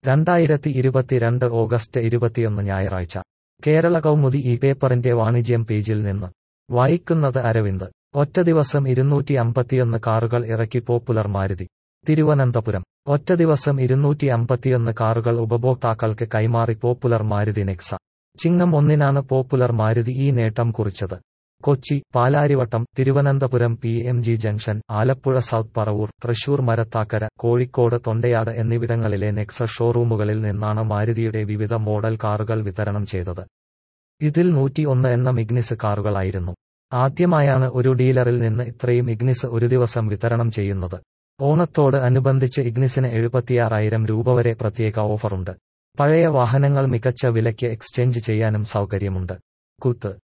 രണ്ടായിരത്തി ഇരുപത്തിരണ്ട് ഓഗസ്റ്റ് ഇരുപത്തിയൊന്ന് ഞായറാഴ്ച കേരള കൗമുദി ഈ പേപ്പറിന്റെ വാണിജ്യം പേജിൽ നിന്ന് വായിക്കുന്നത് അരവിന്ദ് ഒറ്റ ദിവസം ഇരുന്നൂറ്റി അമ്പത്തിയൊന്ന് കാറുകൾ ഇറക്കി പോപ്പുലർ മാരുതി തിരുവനന്തപുരം ഒറ്റ ദിവസം ഇരുന്നൂറ്റി അമ്പത്തിയൊന്ന് കാറുകൾ ഉപഭോക്താക്കൾക്ക് കൈമാറി പോപ്പുലർ മാരുതി നെക്സ ചിങ്ങം ഒന്നിനാണ് പോപ്പുലർ മാരുതി ഈ നേട്ടം കുറിച്ചത് Kochi Palarivattom Thiruvananthapuram P M G junction Alappuzha south Paravur Thrissur Marathakkara Kozhikode Thondayad എന്നിവിടങ്ങളിലെ നെക്സ ഷോറൂമുകളിൽ നിന്നാണ് മാരുതിയുടെ വിവിധ മോഡൽ കാറുകൾ വിതരണം ചെയ്തത് ഇതിൽ നൂറ്റി ഒന്ന് എണ്ണം ഇഗ്നിസ് കാറുകളായിരുന്നു ആദ്യമായാണ് ഒരു ഡീലറിൽ നിന്ന് ഇത്രയും ഇഗ്നിസ് ഒരു ദിവസം വിതരണം ചെയ്യുന്നത് ഓണത്തോട് അനുബന്ധിച്ച് ഇഗ്നിസിന് എഴുപത്തിയാറായിരം രൂപ വരെ പ്രത്യേക ഓഫറുണ്ട് പഴയ വാഹനങ്ങൾ മികച്ച വിലയ്ക്ക് എക്സ്ചേഞ്ച് ചെയ്യാനും സൗകര്യമുണ്ട് കുത്ത്